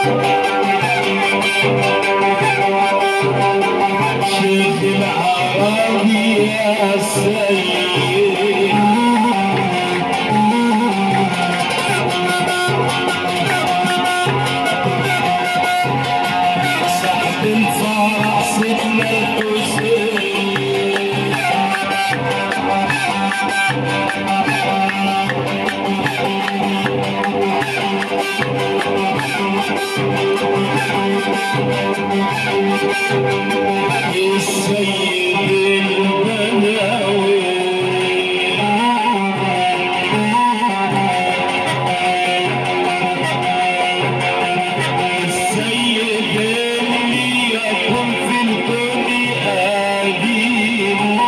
شيخ العربي يا سيد صاحب الفرح سيدنا الحسين السيد البدوي السيد اللي يكون في الكون قديم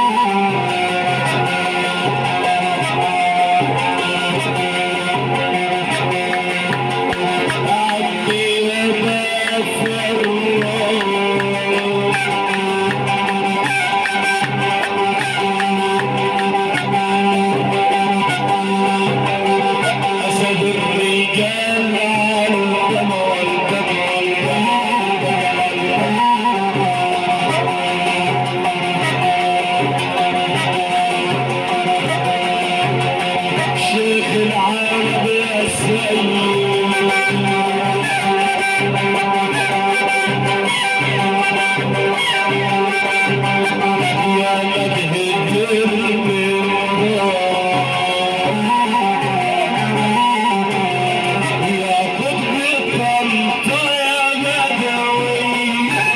عبدي وما فرق أسد الرجال والدم والدم والدم شيخ العرب يا سيد يا مجهد المنور يا قطب طنطا يا بدوي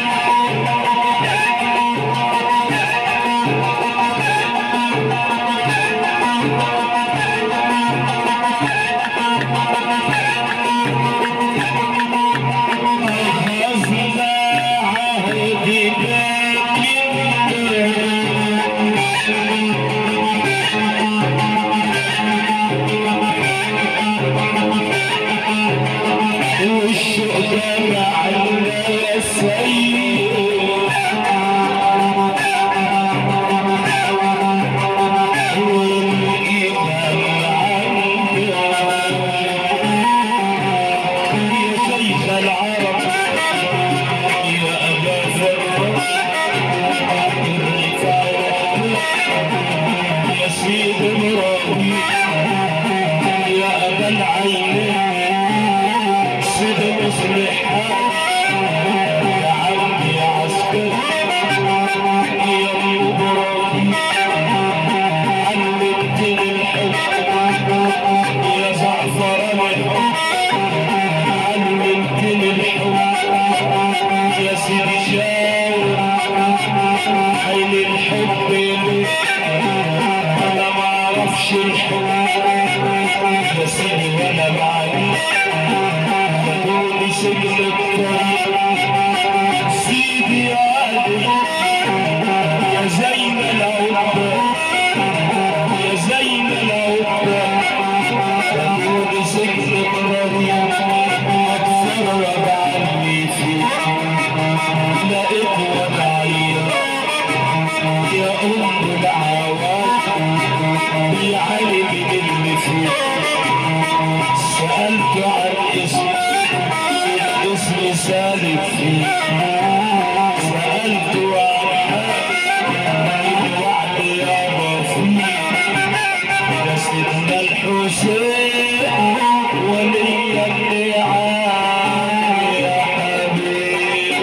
أخذنا عهد باكر والشوق معنا يا سيد والإيمان عنا يا شيخ العرب يا أبا فرح يا سيد إبراهيم يا أبا العين سيد مصلح يا عبد يا عسكر يا أبو إبراهيم علمتني الحب يا زعفران الحب علمتني الحب يا سيدي شاور عين الحب ليه انا ما اعرفش الحب يا سيدي وانا معاك بدوني سجن الطريق سيدي يا علي يا زين العقبة يا زين العقبة بدوني سجن الطريق اتفرج عني فيك لقيت وضعية يا أم العوام يا علي من اللي فيك سألت عن اسمي اسمي سالك فيك سألت عن حالي الوعد يا بفيك يا سيدنا الحسين ولي اللعان يا حبيبي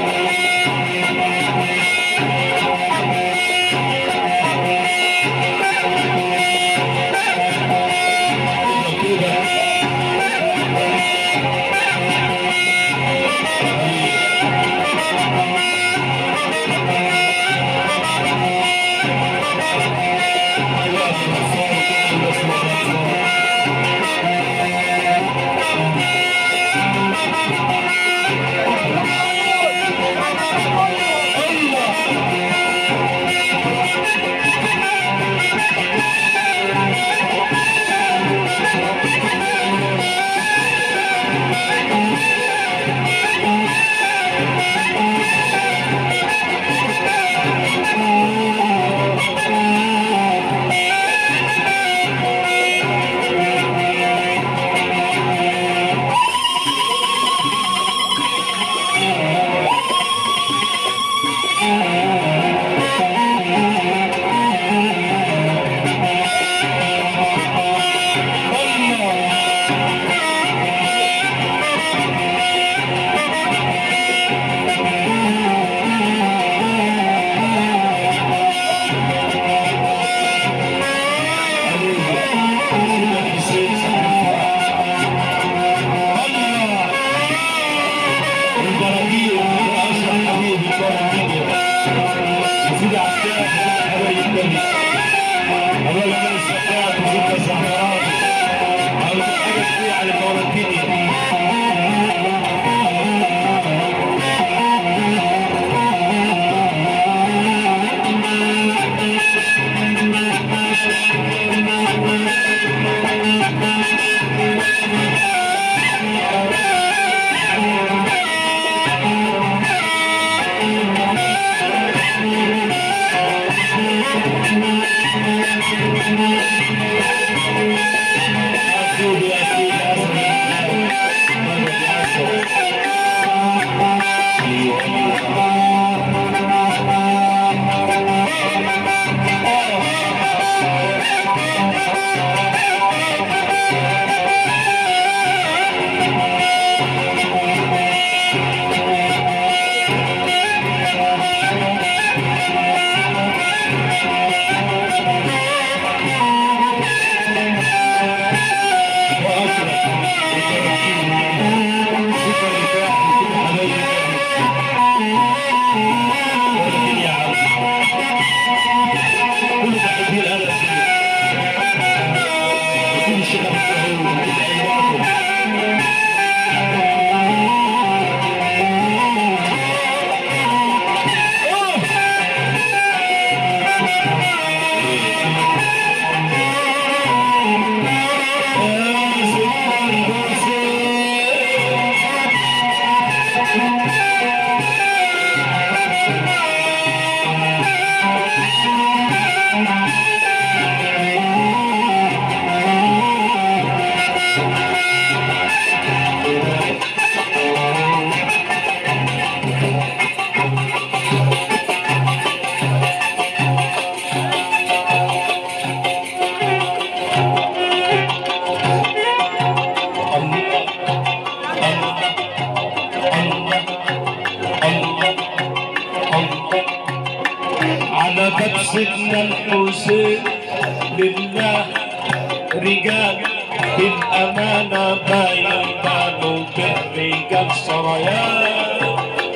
باب سيدنا الحسين لله رجال بالأمانة باين كانوا بالرجال سريان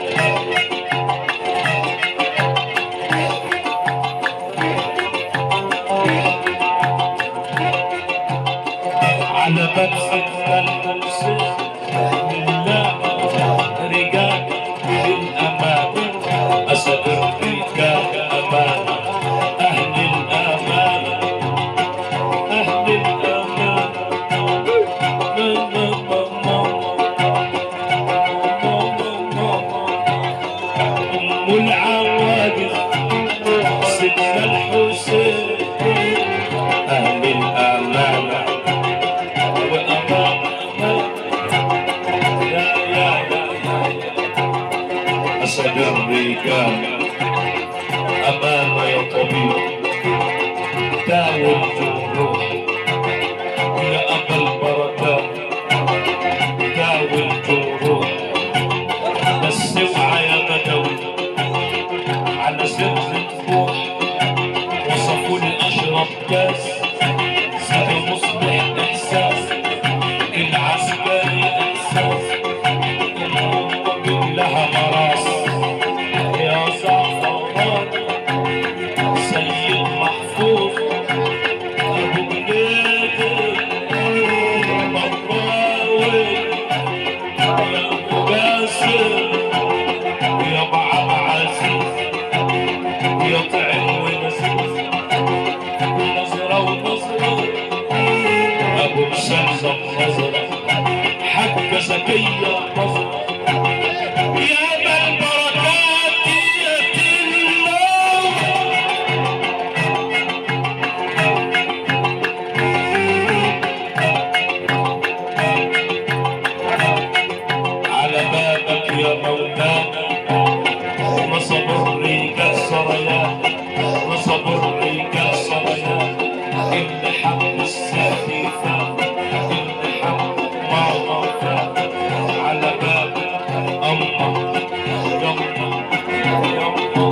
على باب سيدنا الحسين لله رجال بالأمانة أسد الرجال أمانة أهل الأمانة أهل الأمانة أم العواقب سيدنا الحسين أهل الأمانة وأمانة يا يا يا يا أسد الرجال أمانة يا طبيب داوي الجروح يا أبا البركات داوي الجروح بس اوعى يا بدوي على سر الفوح وصفوا لي أشرب كاس سيد مصبح إحساس العسكري إحساس الأمة لها مراس يا زعفران سيد محفوظ أبو جنيد مطاوي يا أبو باسل يا أبو عبد عزيز يا طعم ونسيس نظرة ونظرة أبو مسلسل نظرة حق زكية نظرة يا ذا البركات يا الله على بابك يا مولانا نصب الرجال سريان نصب الرجال سريان اللي حب السفيفة اللي حب ما غفى على بابك أمه يمه يمه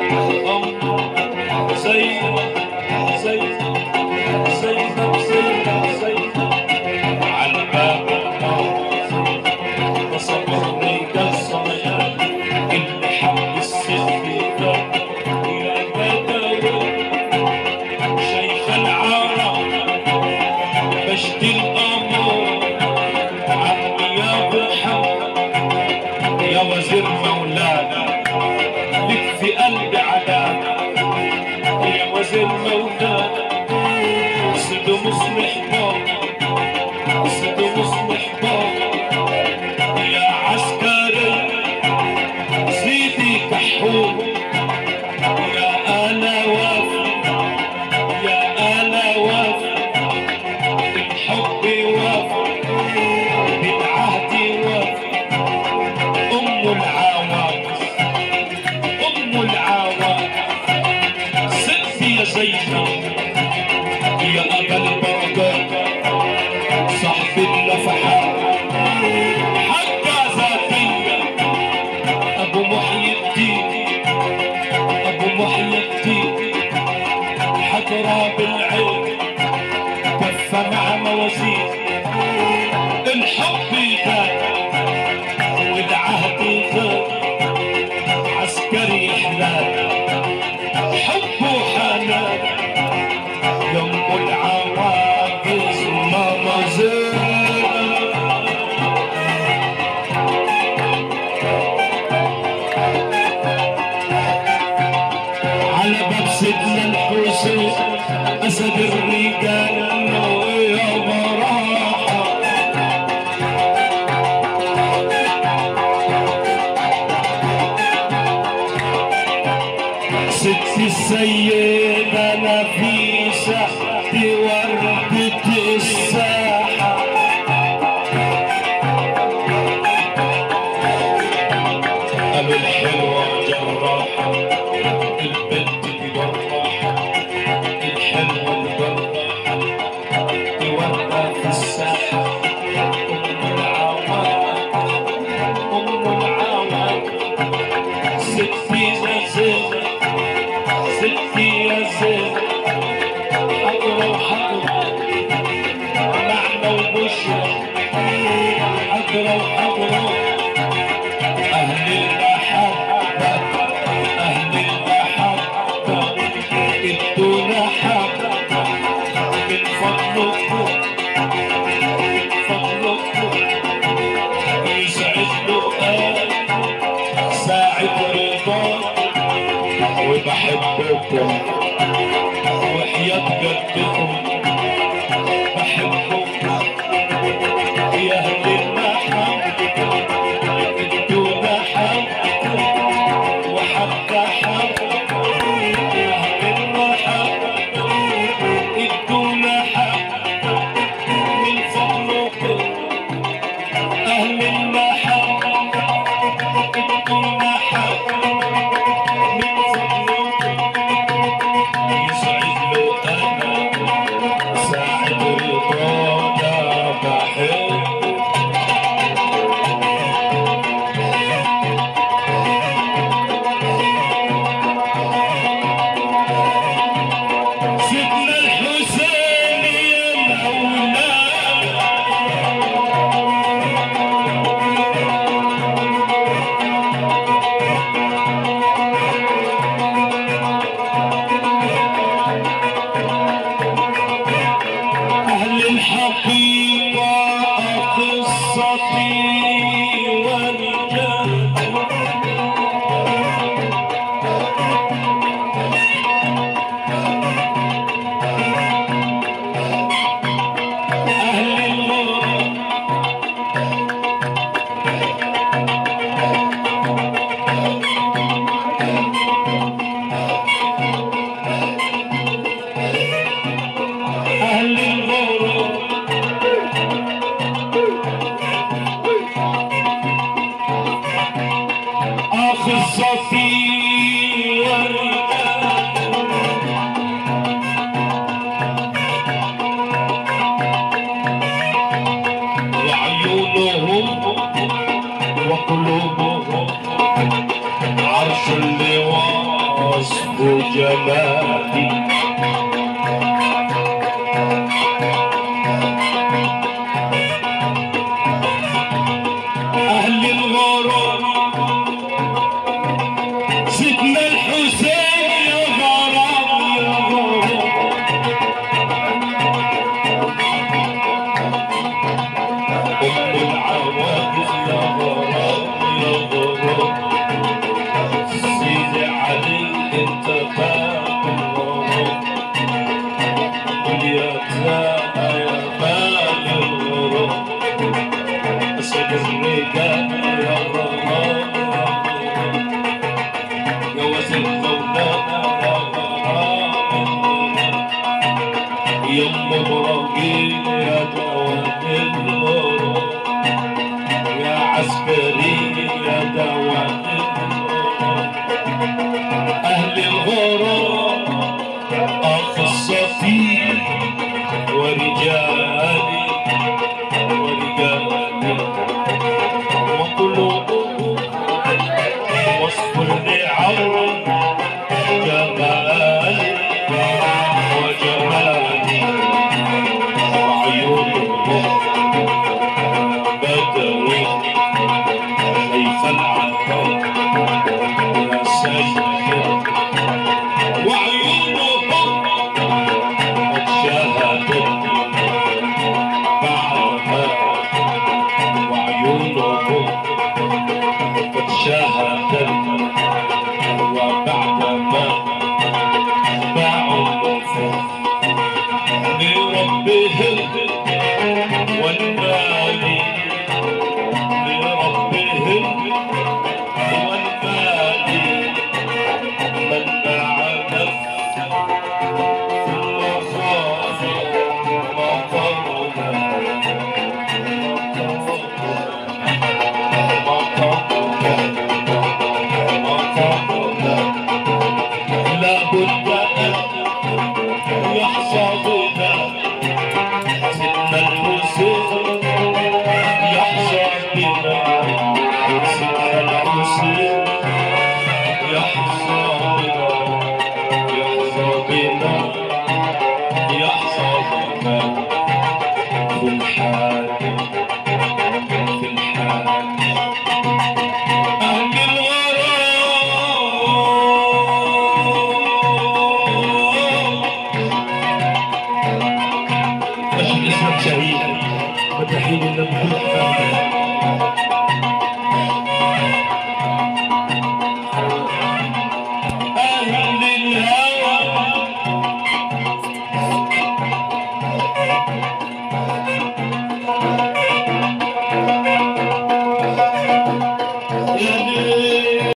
أمه زينب زينب زينب زينب زينب على بابك وصبرني كالصياد اللي حب السفيفة يا بدوي شيخ العرب بشت الأمور عمي يا أبو محمد يا وزير مولانا لك في قلبي عدانا يا وزير مولانا سيد مصلح بابا سيد مصلح بابا يا عسكري سيدي كحول يا أنا وافي يا أنا وافي بالحب وافي بالعهد وافي أم العواقب أم العواقب ستي يا زينب يا أبا البركات صاحب النفحات حتى ذاتية أبو محي الدين أبو محي الدين حضرة بالعين كفة مع موازين الحب يبان والعهد يغان عسكري حلال حب وحنان يم العواقز ماما زينب على باب سيدنا الحسين اسد الرجال يا براحه ست السيدة نفيسة دي وردة الساحة قالوا الحلوة جراحة البنت دي جراحة الحلوة الجراحة دي وردة في الساحة أم العوام أم العوام ستي زازينة ستي بحبكم وحياة قلبكم بحبكم يا أهل المحبة ادونا حبكم وحبة حبة يا أهل المحبة ادونا حبة من فضلكم أهل المحبة ادونا حبة من فضلكم يسعد له أنا ساعد رضانا بحب سيدنا الحسين يا مولانا أهل الحقيقة قصتي ورجال أهل الغرب أهل الغرب أخصتي ورجال وعيونهم وقلوبهم عرش اللي وصف جمالي أهل الغرام سيدنا الحسين يا غرام يا غرام أم العواجز يا غرام يا غرام سيدي علي انت باب الغرام قل يا تانا يا باب الغرام اسد الرجال يا غرام يا وزير مولانا يا غرام يا ام ابراهيم يا دوام الغرام يا عسكري يا دوام الغرام اهل الغرام اخصتي ورجالي ورجالي وقلوبهم وصف لعون جمالي وجمالي وعيونهم بدوي كيف العطاء يا سيد وعيونهم قد شاهدت بعدها وعيونهم قد شاهدت وبعدما باعوا النفوس لربهم والمال لربهم والمال من باع نفسه ثم خاف لا بد أن يحصى بنا سيدنا الحسين يحصى بنا سيدنا الحسين يحصى بنا يحصى بنا يحصى بنا في الحال في الحال أهل الغرام اسمك شهيد مدحين لنا بكل